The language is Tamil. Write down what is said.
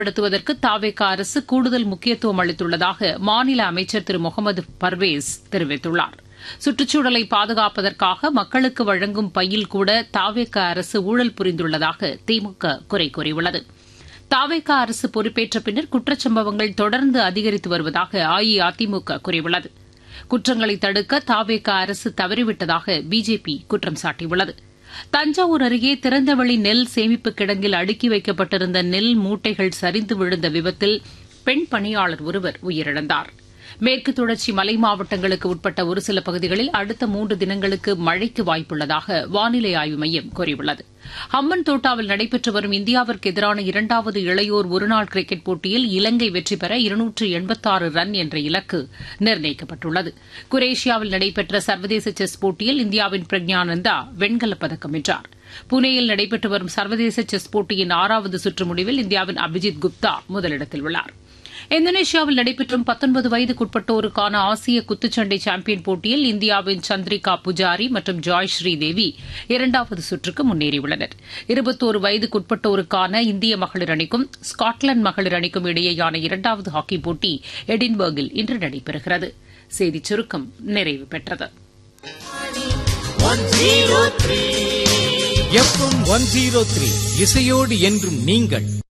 படுத்துவதற்கு தாவேக அரசு கூடுதல் முக்கியத்துவம் அளித்துள்ளதாக மாநில அமைச்சர் திரு முகமது பர்வேஸ் தெரிவித்துள்ளார் சுற்றுச்சூழலை பாதுகாப்பதற்காக மக்களுக்கு வழங்கும் பையில் கூட தாவேக அரசு ஊழல் புரிந்துள்ளதாக திமுக குறை கூறியுள்ளது தாவேக அரசு பொறுப்பேற்ற பின்னர் குற்றச்சம்பவங்கள் தொடர்ந்து அதிகரித்து வருவதாக அஇஅதிமுக கூறியுள்ளது குற்றங்களை தடுக்க தாவேக அரசு தவறிவிட்டதாக பிஜேபி குற்றம் சாட்டியுள்ளது தஞ்சாவூர் அருகே திறந்தவெளி நெல் சேமிப்பு கிடங்கில் அடுக்கி வைக்கப்பட்டிருந்த நெல் மூட்டைகள் சரிந்து விழுந்த விபத்தில் பெண் பணியாளர் ஒருவர் உயிரிழந்தார் மேற்கு தொடர்ச்சி மலை மாவட்டங்களுக்கு உட்பட்ட ஒரு சில பகுதிகளில் அடுத்த மூன்று தினங்களுக்கு மழைக்கு வாய்ப்புள்ளதாக வானிலை ஆய்வு மையம் கூறியுள்ளது ஹம்மன் தோட்டாவில் நடைபெற்று வரும் இந்தியாவிற்கு எதிரான இரண்டாவது இளையோர் ஒருநாள் கிரிக்கெட் போட்டியில் இலங்கை வெற்றி பெற இருநூற்று எண்பத்தாறு ரன் என்ற இலக்கு நிர்ணயிக்கப்பட்டுள்ளது குரேஷியாவில் நடைபெற்ற சர்வதேச செஸ் போட்டியில் இந்தியாவின் பிரக்ஞானந்தா வெண்கலப் பதக்கம் வென்றார் புனேயில் நடைபெற்று வரும் சர்வதேச செஸ் போட்டியின் ஆறாவது சுற்று முடிவில் இந்தியாவின் அபிஜித் குப்தா முதலிடத்தில் உள்ளார் இந்தோனேஷியாவில் நடைபெற்றும் பத்தொன்பது வயதுக்குட்பட்டோருக்கான ஆசிய குத்துச்சண்டை சாம்பியன் போட்டியில் இந்தியாவின் சந்திரிகா புஜாரி மற்றும் ஜாய் ஸ்ரீதேவி இரண்டாவது சுற்றுக்கு முன்னேறியுள்ளனர் இருபத்தோரு வயதுக்குட்பட்டோருக்கான இந்திய மகளிர் அணிக்கும் ஸ்காட்லாந்து மகளிர் அணிக்கும் இடையேயான இரண்டாவது ஹாக்கி போட்டி எடின்பர்கில் இன்று நடைபெறுகிறது செய்திச் சுருக்கம் நிறைவு பெற்றது எஃப்எம் ஒன் ஜீரோ த்ரீ இசையோடு என்றும் நீங்கள்